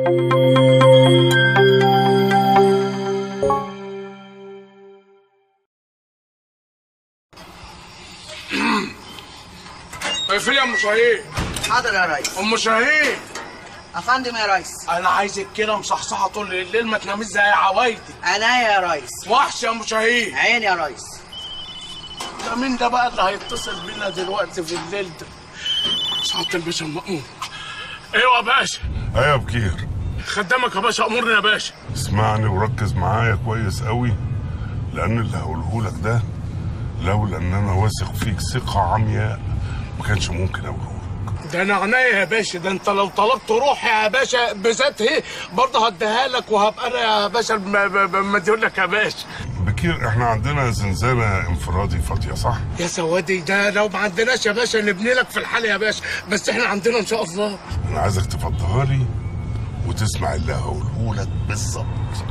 اقفل يا ام شاهين حاضر يا ريس ام شاهين افندم يا ريس انا عايزك كده مصحصحه طول الليل ما تناميش زي عوايدي عناية يا ريس وحش يا ام شاهين عين يا ريس ده مين ده بقى اللي هيتصل بينا دلوقتي في الليل ده سعاده الباشا المأمور ايوه يا باشا ايوه بكير خدامك يا باشا امورني يا باشا اسمعني وركز معايا كويس قوي لان اللي هقوله لك ده لولا ان انا واثق فيك ثقه عمياء ما كانش ممكن اقوله لك ده انا عناية يا باشا ده انت لو طلبت روحي يا باشا بذات هي برضه هديها لك وهبقى انا يا باشا مديون لك يا باشا بكير احنا عندنا زنزانه انفرادي فاضيه صح يا سوادي ده لو ما عندناش يا باشا نبني لك في الحال يا باشا بس احنا عندنا ان شاء الله انا عايزك تفضها لي وتسمع اللي هقوله لك بالظبط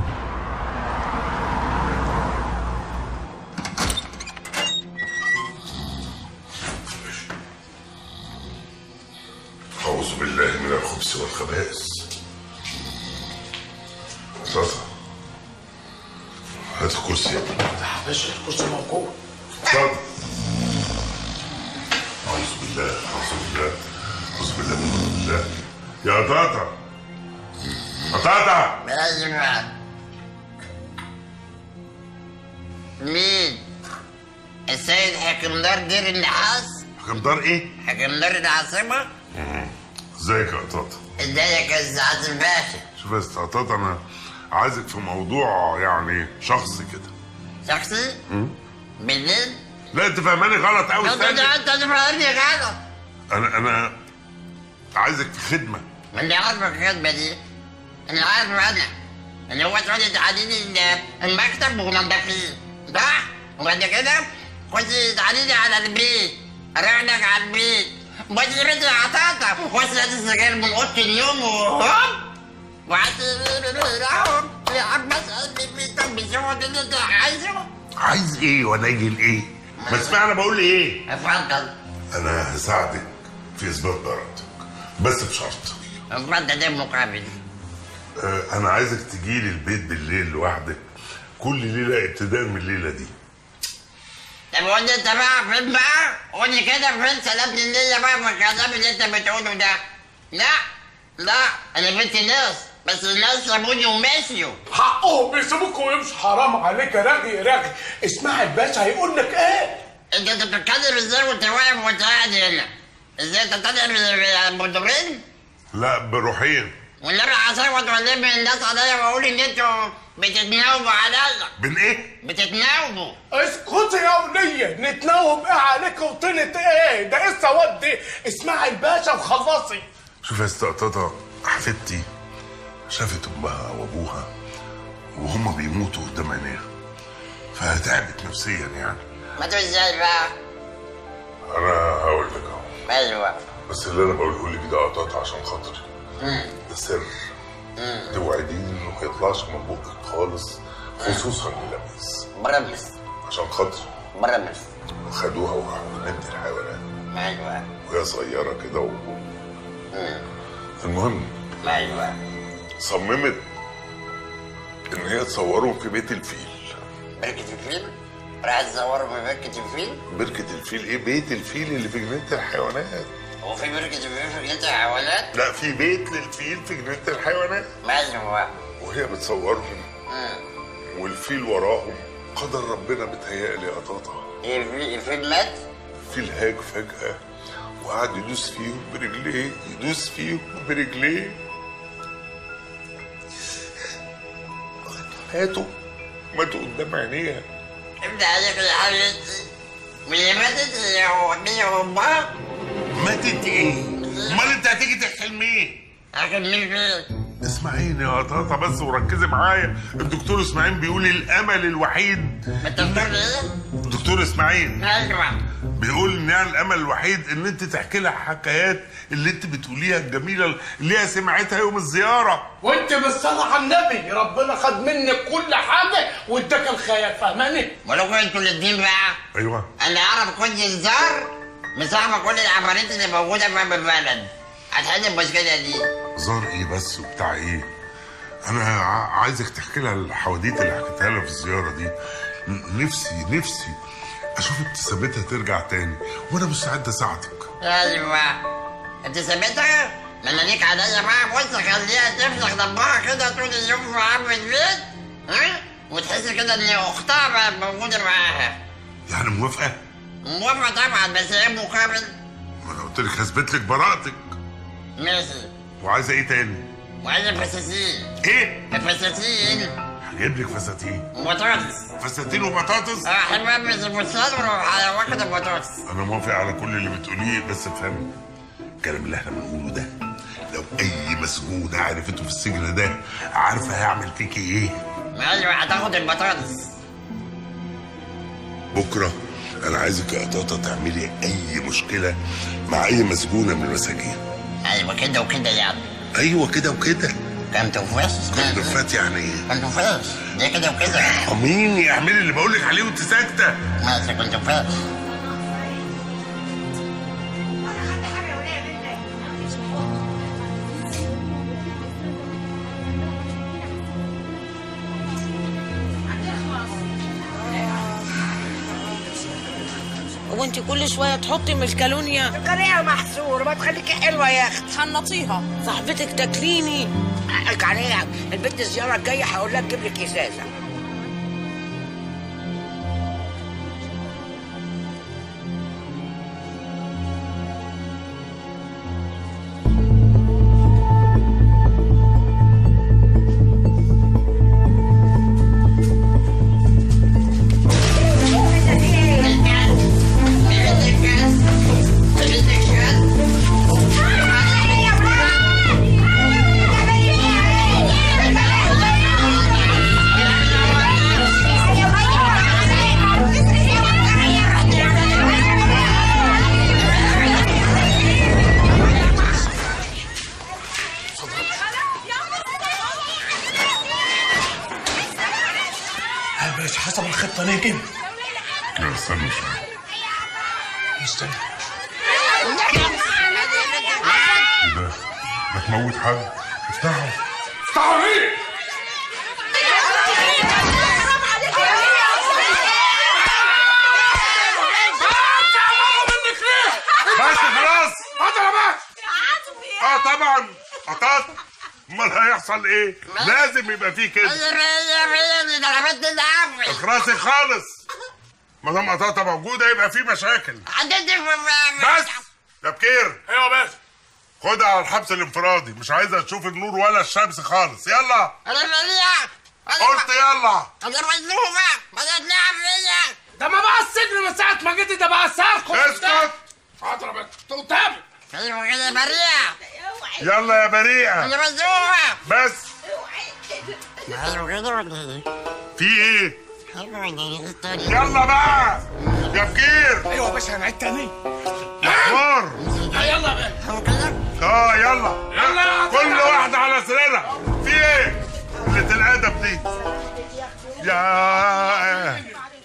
أعوذ بالله من الخبث والخبائث رضا هات الكرسي يا ابني يا باشا الكرسي موجود اتفضل أعوذ بالله أعوذ بالله أعوذ بالله من الله يا تاتا يا تاتا ايوه مين؟ السيد حكم دار دير النحاس؟ حكم دار إيه؟ حكم دار العاصمة؟ ازيك يا تاتا ازيك يا سعادة الباشا؟ شوف يا أستاذ تاتا أنا عايزك في موضوع يعني شخصي كده شخصي؟ بالليل؟ لا أنت فاهماني غلط أوي انت استنى انت تفهمني غلط أنا أنا عايزك في خدمة ما انت عارف الخدمة دي انا عارف انا اللي هو تقعدي تعاليلي ال- المكتب ونضفيه صح؟ وبعد كده خدي تعاليلي على البيت اروح لك على البيت بصي بنتي يا عطاطا واسرق السجاير من اوضه اليوم وهوب وقعدت يا عم اسال البيت بيسووا اللي انت عايزه عايز إيه وأنا أجي لإيه؟ ما اسمعني بقول إيه؟ اتفضل أنا هساعدك في إثبات براءتك بس بشرط اتفضل ده المقابل آه، أنا عايزك تجيلي البيت بالليل لوحدك كل ليلة ابتداء من الليلة دي طب قول لي انت بقى فين بقى؟ قول لي كده فين سلام الليله بقى في الكلام اللي انت بتقوله ده؟ لا لا انا بنت ناس بس الناس سابوني ومشيوا حقهم بيسيبوك ويمشوا حرام عليك يا رغي رغي اسمع الباشا هيقول لك ايه انت انت بتتكلم ازاي وانت واقف وانت قاعد هنا؟ ازاي انت طالع بالمديرين؟ لا بروحين ولا انا هصوت والم الناس عليا واقول ان انتوا بتتناوبوا عليا بين إيه؟ بتتناوبوا اسكتي يا ولية نتناوب ايه عليك وطينة ايه ده ايه السواد دي اسمعي الباشا وخلصي شوف يا استقطاطة حفيدتي شافت امها وابوها وهما بيموتوا قدام عينيها فتعبت نفسيا يعني ماتوا ازاي بقى؟ انا هقول لك اهو ايوه بس اللي انا بقوله لك ده قطعت عشان خاطري ده سر توعديني انه ما يطلعش من بقك خالص خصوصا للميس برمس عشان خاطري برمس خدوها وراحوا جنينة الحيوانات ايوه وهي صغيرة كده و... المهم ايوه صممت ان هي تصورهم في بيت الفيل بركة الفيل راح تصوروا في بركة الفيل بركة الفيل ايه بيت الفيل اللي في جنينة الحيوانات هو في بركة الفيل في جنينة الحيوانات لا في بيت للفيل في جنينة الحيوانات ايوه وهي بتصورهم والفيل وراهم قدر ربنا بتهيألي يا قطاطة الفيل الفيل مات الفيل هاج فجأة وقعد يدوس فيهم برجليه يدوس فيهم برجليه ماتوا ماتوا قدام عينيها ابدا عليك يا حبيبتي واللي ماتت هي هي امها ماتت ايه؟ امال انت هتيجي تحلم ايه؟ لكن مين فين؟ اسمعيني يا قطاطة بس وركزي معايا الدكتور اسماعيل بيقول الامل الوحيد ما تقدر ايه؟ الدكتور اسماعيل ايوه بيقول ان يعني الامل الوحيد ان انت تحكي لها حكايات اللي انت بتقوليها الجميله اللي هي سمعتها يوم الزياره وانت بالصلاة على النبي ربنا خد منك كل حاجة واداك الخيال فاهماني؟ ولو انتوا الاتنين بقى ايوه انا اعرف كل الزار مصاحبه كل العفاريت اللي موجوده في البلد هتحل المشكله دي زار ايه بس وبتاع ايه انا ع- عايزك تحكي لها الحواديت اللي حكيتها لها في الزياره دي ن- نفسي نفسي اشوف ابتسامتها ترجع تاني وانا مستعد اساعدك ايوه انت سميتها؟ ما انا ليك عليا بقى بص خليها تفلح دمها كده طول اليوم معاها في البيت ها؟ وتحس كده ان اختها بقت موجوده معاها يعني موافقه موافقه طبعا بس ايه مقابل؟ ما انا قلت لك هثبت لك براءتك ماشي وعايزه ايه تاني وعايز فساتين ايه فساتين هجيب لك فساتين وبطاطس فساتين وبطاطس اه حلوه بس المستشفى وروح واخد البطاطس انا موافق على كل اللي بتقوليه بس افهم الكلام اللي احنا بنقوله ده لو اي مسجونة عرفته في السجن ده عارفه هيعمل فيكي ايه ايوه هتاخد البطاطس بكره انا عايزك يا قطاطه تعملي اي مشكله مع اي مسجونه من المساجين ايوه كده وكده يعني ايوه كده وكده كان تنفش كل فات يعني ايه كان تنفش ده كده وكده مين اعملي اللي بقولك عليه وانت ساكته ماشي كنت تنفش وانت كل شويه تحطي من الكالونيا القرية محصور ما تخليكي حلوة يا اختي تحنطيها صاحبتك تاكليني حقك عليها البنت الزيارة الجاية هقول لك جيب لك ازازة يا باشا حسب الخطه نجم لا استنى شويه استنى ايه ده ده تموت حد افتحوا افتحوا ايه بس خلاص اتفضل يا باشا اه طبعا قطعت امال هيحصل ايه لازم يبقى فيه كده هي هي هي اللي ضربتني العفو اخرسي خالص ما دام قطاطه موجوده يبقى في مشاكل حددت بس يا بكير ايوه يا باشا خدها على الحبس الانفرادي مش عايزه تشوف النور ولا الشمس خالص يلا انا مليا قلت يلا انا مجنونه ما تتلعب فيا ده ما بقى السجن من ساعه ما جيت ده بقى ساركو اسكت حاضر يا باشا قدامي ايوه كده بريئه يلا يا بريئه انا مجنونه بس ايوه كده ولا ايه؟ في ايه ايوه ولا ايه التاني؟ يلا بقى يا بكير ايوه يا باشا هنعيد تاني يا حمار آه، يلا يا باشا هو كده اه يلا يلا يا كل واحدة على سريرها في ايه قلة الادب دي يا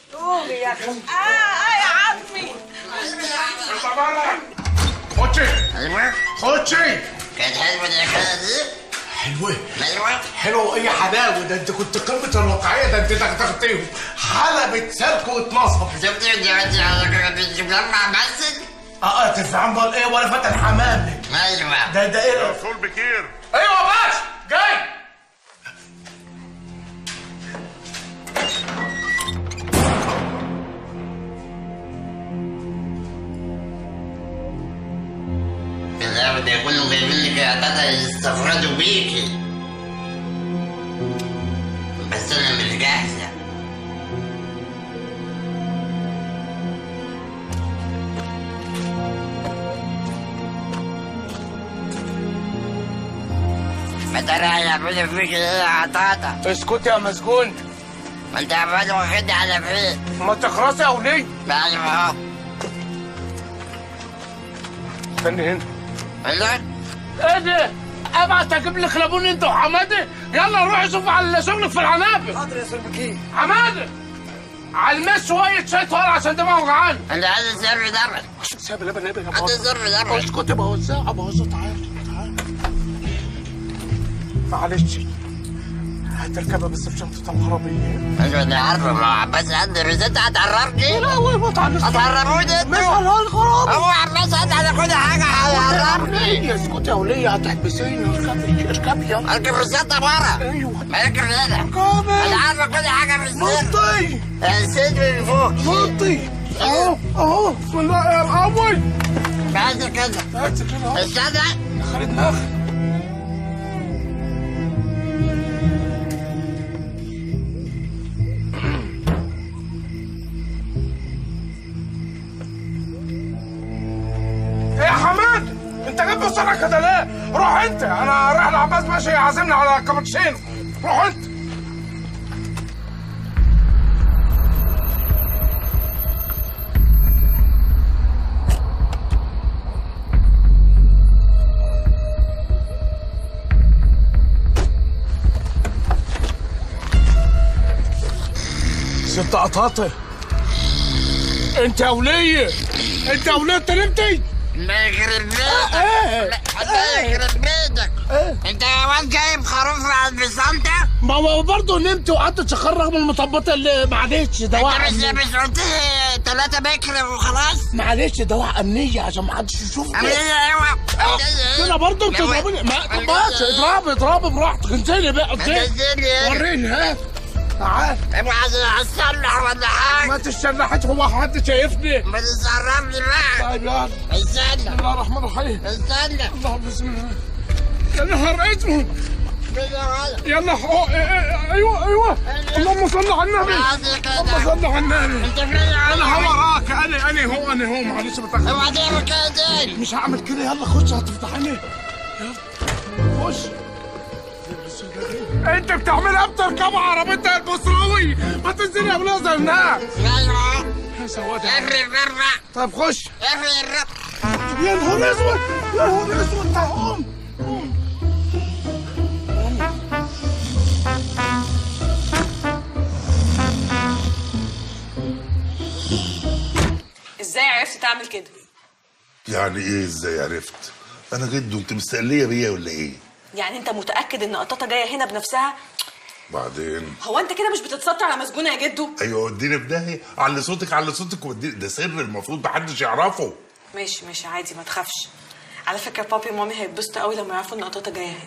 خدشي ايوه خدشي كانت حلوه الحكايه دي حلوه ايوه حلوه وايه حلاوه ده انت كنت قمه الواقعيه ده انت دغدغتيهم حلبة سلك واتنصب شفت انت انت على بنت مجمع مسجد اه اه تفهم امال ايه ولا فتح حمام ايوه ده ده ايه رسول بكير ايوه يا باشا جاي بالله ده يكونوا جايبين لك قطعة يستفردوا بيكي بس انا مش جاهزه ما ترى هيعملوا فيك ايه يا عطاطا اسكت يا مسجون ما انت عمال واخد على فين ما تخرسي يا وليه ايوه اهو استني هنا ايوه ايه ده ابعت اجيب لك لابون انت وحماده يلا روحي شوف على شغلك في العنابر حاضر يا سلبكين حماده على المس شويه شاي طوال عشان دماغه وجعان انت عايز سر دمك سيب لبن نبي يا عايز بابا سر دمك اسكت يا بوزع ابوظ تعالى تعالى معلش هتركبها بس بشنطة العربية ايوه انا عارفه ما عباس عندي بس انت هتعرفني لا وين ما تعرفش هتعرفوني مش انتوا على الغرام هو عباس عندي على كل حاجه هيعرفني اسكت يا ولية هتحبسيني اركبي اركبي يلا اركب الشنطه بره ايوه ما اركب هنا انا اركبي عارفه كل حاجه في السر نطي السر من فوق نطي اهو اهو بسم الله الرحمن بعد كده هات كده اهو استنى خلي دماغك ايه يا حماد انت جايب بسرعه كده ليه؟ روح انت انا رايح لعباس ماشي يعزمني على كابتشينو روح انت ست قطاطي انت يا وليه انت يا وليه انت نمتي ما يخرب بيتك ايه لا، الله يخرب بيتك ايه انت يا واد جايب خروف عند بسانتا ما هو برضه نمت وقعدت تشخر رغم المطبات اللي معلش ده انت واحد مش مش قلت لي ثلاثة بكر وخلاص معلش ده واحد امنيه عشان ما حدش يشوفني عامل ايه ايوه كده برضه انت تضربني ما ماشي اضرب اضرب براحتك انزلي بقى انزلي انزلي وريني ها تعال ابعد اصلح ولا حاجة ما تشرحش هو حد شايفني ما تتصرفني بقى طيب يلا بسم استنى الله الرحمن الرحيم استنى الله بسم الله يا نهار اسود يلا حقوق ايوه ايوه اللهم صل على النبي اللهم صل على النبي انت فين انا وراك انا انا هو انا هو معلش بتاخد اوعى تعمل كده تاني مش هعمل كده يلا خش هتفتحني يلا خش انت بتعملها بتركب عربيتها البصراوي ما تنزل يا ولاد زي الناس ايوه يا سواد افرق فرق طيب خش افرق يا نهار اسود يا نهار اسود تعال قوم قوم. ازاي عرفت تعمل كده يعني ايه ازاي عرفت انا جد انت مستقليه بيا ولا ايه يعني انت متاكد ان قطاطه جايه هنا بنفسها بعدين هو انت كده مش بتتستر على مسجونه يا جدو ايوه وديني بداهيه علي صوتك علي صوتك وديني ده سر المفروض محدش يعرفه ماشي ماشي عادي ما تخافش على فكره بابي ومامي هيتبسطوا قوي لما يعرفوا ان قطاطه جايه هنا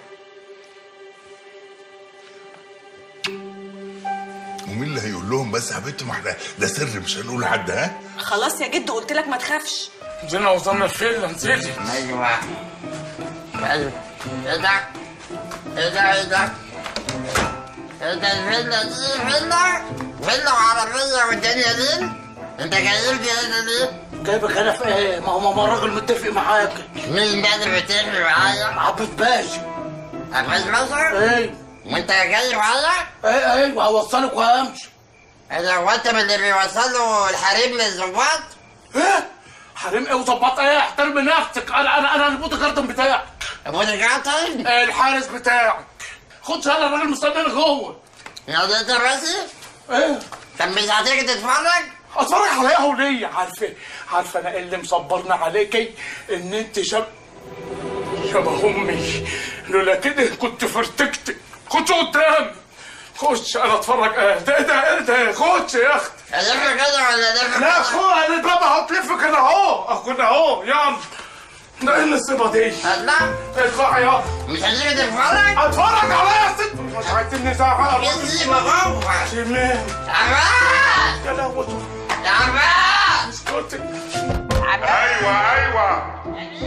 ومين اللي هيقول لهم بس يا بنت ما احنا ده سر مش هنقول لحد ها خلاص يا جدو قلت لك ما تخافش نزلنا وصلنا الفيلا نزلي ايوه ايوه ايه ده؟ ايه ده ايه ده؟ ايه ده الفيلا دي فيلا؟ فيلا وعربية والدنيا دي؟ انت جايب لي هنا ليه؟ جايبك انا في ايه ما هو ماما راجل متفق معاك مين ده اللي بتفرق معايا؟ عبد باشا عباس بشر؟ ايه وانت جاي معايا؟ ايه ايوه هوصلك وهمشي ايه هو انت من اللي بيوصلوا الحريم للظباط؟ ايه حريم ايه وظبط ايه احترم نفسك انا انا انا البوت جاردن بتاعك ابو الجاطن؟ إيه الحارس بتاعك خد شهاده الراجل مستنيني جوه يا ده انت راسي؟ ايه طب مش هتيجي تتفرج؟ اتفرج عليها وليه عارفه عارفه انا إيه اللي مصبرنا عليكي ان انت شب شبه امي لولا كده كنت فرتكتك خش قدامي خش انا اتفرج اه ده ده ايه ده خش يا اختي الف كده ولا لف لا اخو انا الباب اهو تلف كده اهو اهو كده اهو يلا ده ايه النصيبه دي هتلا؟ اطلع يلا مش هتيجي تتفرج؟ اتفرج عليا يا ست مش عايزين نزعق يسيب اخوك شمال عباس يا لهوي يا عباس اسكتي ايوه ايوه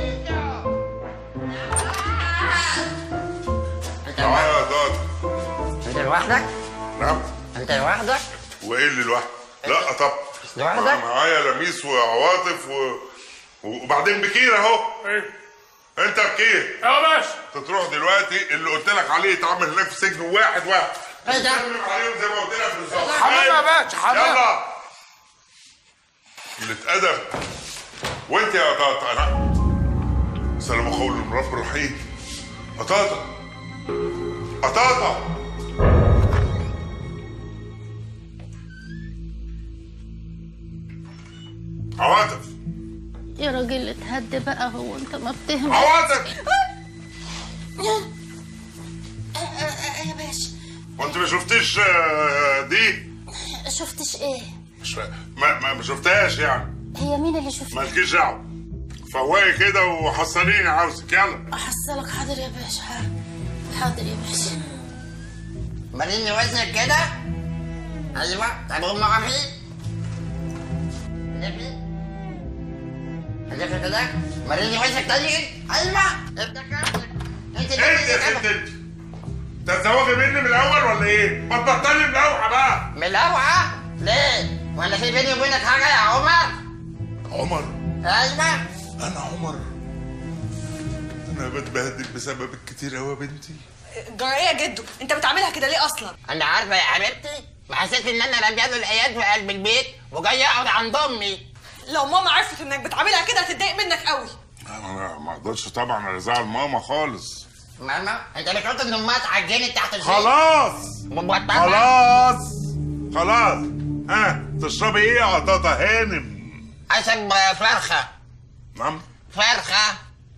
تعالى يا داد انت لوحدك؟ نعم انت لوحدك؟ وايه اللي لوحدي لا طب لوحدك؟ مع- معايا لميس وعواطف و... وبعدين بكير اهو ايه انت بكير يا باشا انت تروح دلوقتي اللي قلت لك عليه يتعمل هناك في سجن واحد واحد ايه ده؟ تسلم عليهم زي ما قلت لك بالظبط حمام يا باشا حمام يلا اللي اتقدم وانت يا قطاطا انا سلام قول من رب رحيم قطاطا قطاطا عواطف يا راجل اتهد بقى هو انت ما بتهمش عواطف وانت ما شفتيش آه، دي شفتش ايه مش فا- ما ما ما شفتهاش يعني هي مين اللي شفتها مالكيش دعوه فواقي كده وحصليني عاوزك يلا احصلك حاضر يا باشا حاضر يا باشا مريني وزنك كده ايوه طب هم عارفين لفي لفي كده مريني وزنك تاني ايوه ابدا كده انت انت يا ست انت تتزوجي مني من الاول ولا ايه؟ ما تبطلي ملوحه بقى من الاوعى ليه؟ ولا في بيني وبينك حاجه يا عمر؟ عمر ايوه انا عمر انا بتبهدل بسببك كتير قوي يا بنتي جرايه جدو انت بتعملها كده ليه اصلا انا عارفه يا حبيبتي ما حسيت ان انا راميه له الايات في قلب البيت وجاي اقعد عند امي لو ماما عرفت انك بتعملها كده هتتضايق منك قوي انا ما اقدرش طبعا ازعل ماما خالص ماما انت مش قلت ان امها اتعجنت تحت الزيت خلاص ومبطلة؟ خلاص خلاص ها تشربي ايه يا قطاطة هانم اشرب فرخه نعم فرخه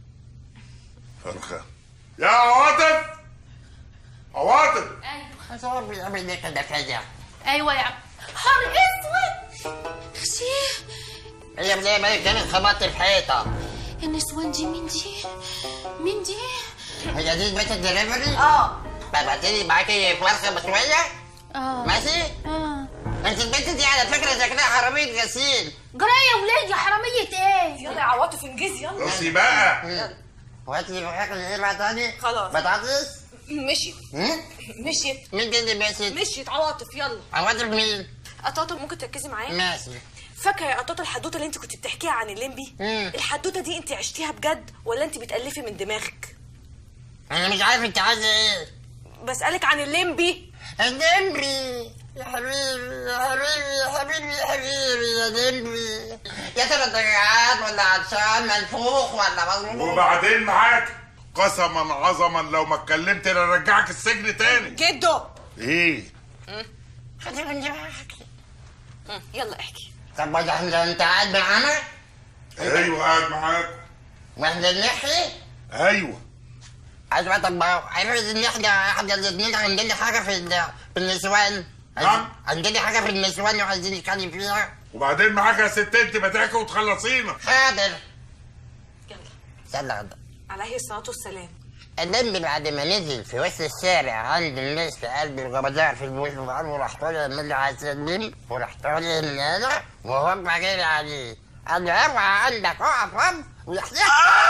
فرخة يا عواطف عواطف هو بيعمل ليه كده كده ايوه يا عم حر اسود خشيه هي زي ما هي كانت خبطت في حيطه النسوان دي مين دي مين دي هي دي بيت الدليفري اه بعتلي معاكي فرخه بشويه اه ماشي اه انت البنت دي على فكره شكلها حراميه غسيل جرايه يا ولاد يا حراميه ايه يلا يا عواطف انجز يلا بصي بقى وهات لي فرخه ايه بقى تاني خلاص. بطاطس مشيت هم؟ مشيت مين دي اللي ماشي مشيت عواطف يلا عواطف مين قطاطة ممكن تركزي معايا ماشي فاكره يا قطاطة الحدوته اللي انت كنت بتحكيها عن الليمبي مم. الحدوته دي انت عشتيها بجد ولا انت بتالفي من دماغك انا مش عارف انت عايزه ايه بسالك عن الليمبي دمبي يا حبيبي يا حبيبي يا حبيبي يا حبيبي يا دمبي يا ترى انت جعان ولا عطشان منفوخ ولا مظلوم وبعدين معاك قسما عظما لو ما اتكلمت انا ارجعك السجن تاني جدو ايه خدي من دماغك مم، يلا احكي طب وده انت انت قاعد معانا ايوه قاعد معاك واحنا نحكي ايوه ايوه طب ما هو عرفت ان احنا احنا الاثنين عندنا حاجه في ال- في النسوان نعم. عندنا حاجه في النسوان وعايزين نتكلم فيها وبعدين معاك يا ست انت ما تحكي وتخلصينا حاضر يلا استنى غدا عليه الصلاه والسلام اللمبي بعد ما نزل في وسط الشارع عند الناس في قلب الغبداء في البوش وقال وراح طالع من اللي عايز اللمب وراح طالع من هنا وهو جري عليه قال له اوعى عندك اقف رب ويحيى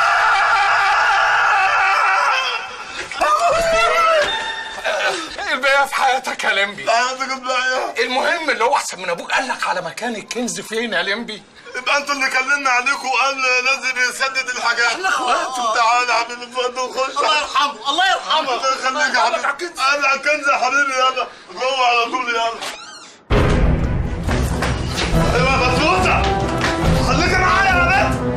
الباقي في حياتك يا لمبي المهم اللي هو احسن من ابوك قال لك على مكان الكنز فين يا لمبي يبقى انتوا اللي كلمنا عليكم وقال لازم يسدد الحاجات احنا اخوات. تعالى يا حبيبي اتفضل خش الله يرحمه الله يرحمه الله يخليك يا حبيبي انا كنز يا حبيبي يلا جوه على طول يلا ايوه بسوسه خليكي معايا يا بنت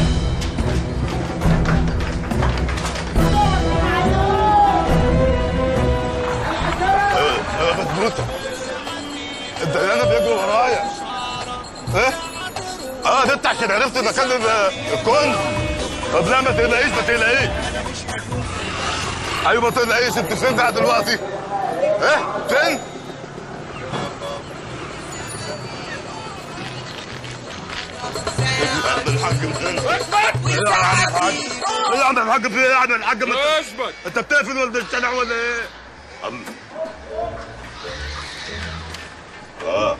ايوه بسبوسه انت انا بيجري ورايا ايه؟ اه ده انت عشان عرفت مكان ال- الكنز طب لا ما تقلقيش ما تقلقيش ايوه ما تقلقيش انت فين بقى دلوقتي؟ ايه؟ فين؟ عم الحاج فين؟ ايه يا عم الحاج؟ ايه يا عم الحاج في ايه يا عم الحاج ما اثبت انت بتقفل ولا الشارع ولا ايه؟ عم اه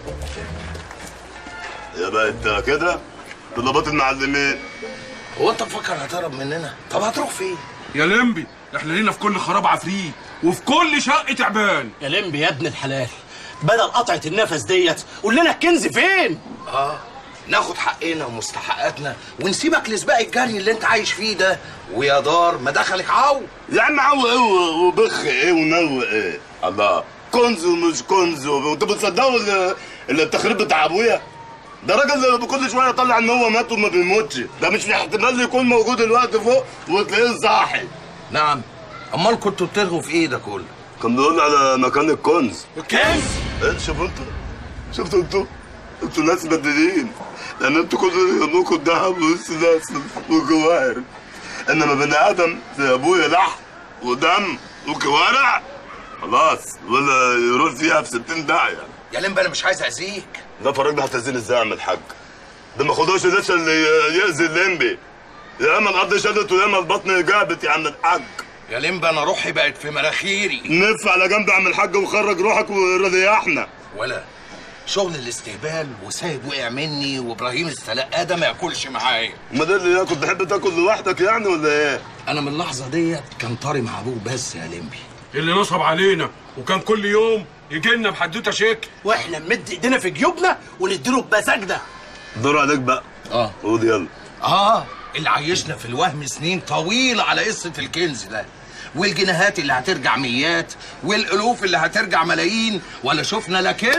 يا بقى انت كده طلبات المعلمين هو انت مفكر هتهرب مننا طب هتروح فين يا لمبي احنا لينا في كل خراب عفريت وفي كل شقة تعبان يا لمبي يا ابن الحلال بدل قطعة النفس ديت قول لنا الكنز فين؟ اه ناخد حقنا ومستحقاتنا ونسيبك لسباق الجري اللي انت عايش فيه ده ويا دار ما دخلك عو يا عم عو ايه وبخ ايه ونو ايه الله كنز ومش كنز وانتوا بتصدقوا ال- التخريب بتاع ابويا ده راجل كل شويه يطلع ان هو مات وما بيموتش ده مش في احتمال يكون موجود دلوقتي فوق وتلاقيه صاحي نعم امال كنتوا بترغوا في ايه ده كله كان بيقول على مكان الكنز الكنز ايه شوفوا انتوا شفتوا انتوا انتوا ناس بدلين لان انتوا كل يهمكم الذهب والسلاسل والجواهر انما بني ادم زي ابويا لحم ودم وكوارع خلاص ولا يروح فيها في 60 داعيه يا لمبي انا مش عايز اذيك ده فرج ده هتزين ازاي يا عم الحاج ده ما خدوش لسه اللي يأذي الليمبي يا اما الارض شدت ويا اما البطن جابت يا عم الحاج يا لمبي انا روحي بقت في مناخيري نف على جنب يا عم الحاج وخرج روحك وريحنا ولا شغل الاستهبال وسايب وقع مني وابراهيم السلقاه ده ما ياكلش معايا ما ده اللي كنت تحب تاكل لوحدك يعني ولا ايه؟ انا من اللحظه ديت كان طاري مع ابوه بس يا لمبي اللي نصب علينا وكان كل يوم يجي لنا بحدوته شكل واحنا نمد ايدينا في جيوبنا ونديله بمزاجنا دور عليك بقى اه قول يلا اه اللي عايشنا في الوهم سنين طويله على قصه الكنز ده والجنيهات اللي هترجع ميات والالوف اللي هترجع ملايين ولا شفنا لا كنز